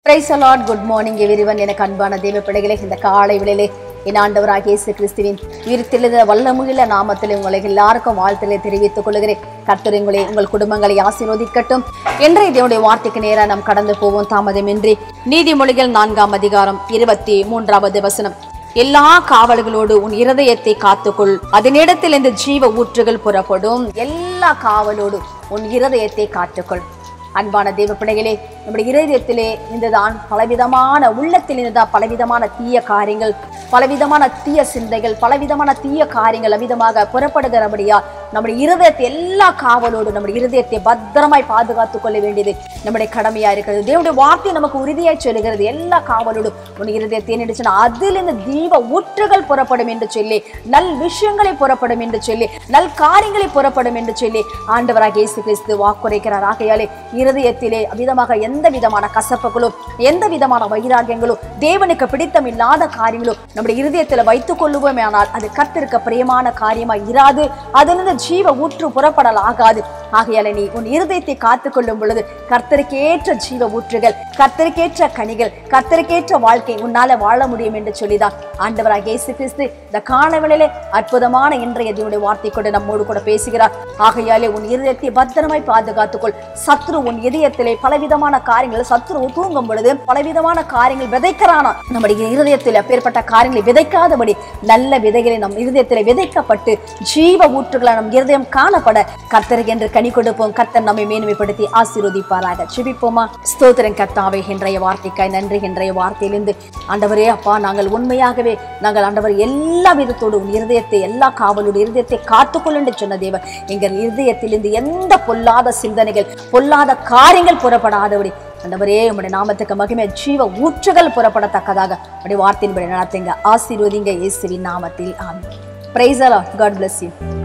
price the Lord good morning everyone எனக்கு அன்பான தேவ பிள்ளைகளே இந்த காலை வேளையிலே என் ஆண்டவராக இயேசு கிறிஸ்துவின் உயிர்த்தெழுத வல்லமுகில நாமத்தில் உங்களை எல்லாருக்கும் வாழ்த்திலே தெரிவித்துக் கொள்கிறேன் கர்த்தர் உங்களை உங்கள் குடும்பங்களை ஆசீர்வதிக்கட்டும் இன்றைய தேவனுடைய வார்த்தைக்கு நேரா நாம் கடந்து போவோம் தாமதமின்றி நீதிமொழிகள் நான்காம் அதிகாரம் இருபத்தி மூன்றாவது வசனம் எல்லா காவல்களோடு உன் இருதயத்தை காத்துக்கொள் அதனிடத்தில் இந்த ஜீவ ஊற்றுகள் புறப்படும் எல்லா காவலோடு உன் இருதயத்தை காத்துக்கொள் அன்பான தேவ பிள்ளைகளே நம்முடைய இருதயத்திலே இருந்துதான் பலவிதமான உள்ளத்தில் இருந்துதான் பலவிதமான தீய காரியங்கள் பலவிதமான தீய சிந்தைகள் பலவிதமான தீய காரியங்கள் அவிதமாக புறப்படுகிறபடியா நம்முடைய இருதயத்தை எல்லா காவலோடு நம்முடைய இருதயத்தை பத்திரமாய் பாதுகாத்துக் கொள்ள வேண்டியது நம்முடைய கடமையா இருக்கிறது தேவனுடைய வார்த்தை நமக்கு உறுதியாய் சொல்லுகிறது எல்லா காவலோடும் உன் இருதயத்தை என்ன அதிலிருந்து தீப ஊற்றுகள் புறப்படும் என்று சொல்லி நல் விஷயங்களை புறப்படும் என்று சொல்லி நல் காரியங்களை புறப்படும் என்று சொல்லி ஆண்டவராக இயேசு கிறிஸ்து வாக்குரைக்கிறார் ஆகையாலே இருதயத்திலே விதமாக எந்த விதமான கசப்புகளோ எந்த விதமான வைராகியங்களோ தேவனுக்கு பிடித்தம் இல்லாத காரியங்களோ நம்முடைய இருதயத்துல வைத்துக் கொள்ளுவோமே ஆனால் அது கத்திருக்க பிரியமான காரியமா இராது அதிலிருந்து ஜீவ ஊற்று புறப்படல் ஆகாது ஆகையால நீ உன் இருதயத்தை காத்துக் கொள்ளும் பொழுது கர்த்தருக்கு ஏற்ற ஜீவ ஊற்றுகள் கர்த்தருக்கேற்ற கனிகள் கர்த்தருக்கேற்ற வாழ்க்கை உன்னால வாழ முடியும் என்று சொல்லிதான் ஆண்டவராக இயேசு கிறிஸ்து இந்த காலவேளையிலே அற்புதமான இன்றைய தேவனுடைய வார்த்தை கொண்டு நம்மோடு கூட பேசுகிறார் ஆகையாலே உன் இருதயத்தை பத்திரமாய் பாதுகாத்துக்கொள் சத்ரு உன் இதயத்திலே பலவிதமான காரியங்கள் சத்ரு தூங்கும் பொழுது பலவிதமான காரியங்கள் விதைக்கிறானா நம்முடைய இருதயத்தில் அப்பேற்பட்ட காரியங்களை விதைக்காதபடி நல்ல விதைகளை நம் இருதயத்தில் விதைக்கப்பட்டு ஜீவ ஊற்றுகளை நம் இருதயம் காணப்பட கர்த்தருக்கு என்று கனி கொடுப்போம் கர்த்தர் நம்மை மேன்மைப்படுத்தி ஆசீர்வதிப்பாராக ஜெபிப்போமா ஸ்தோத்திரம் கர்த்தாவே இன்றைய வார்த்தைக்காய் நன்றி இன்றைய வார்த்தையிலிருந்து ஆண்டவரே அப்பா நாங்கள் உண்மையாகவே நாங்கள் ஆண்டவர் எல்லா விதத்தோடு உன் இருதயத்தை எல்லா காவலோடு இருதயத்தை காத்துக்கொள் என்று சொன்ன தேவன் எங்கள் இருதயத்திலிருந்து எந்த பொல்லாத சிந்தனைகள் பொல்லாத காரியங்கள் புறப்படாதபடி ஆண்டவரே உம்முடைய நாமத்துக்கு மகிமை ஜீவ ஊற்றுகள் புறப்படத்தக்கதாக உடைய வார்த்தையின்படி நடத்துங்க ஆசீர்வதிங்க இயேசுவின் நாமத்தில் amen praise the Lord God bless you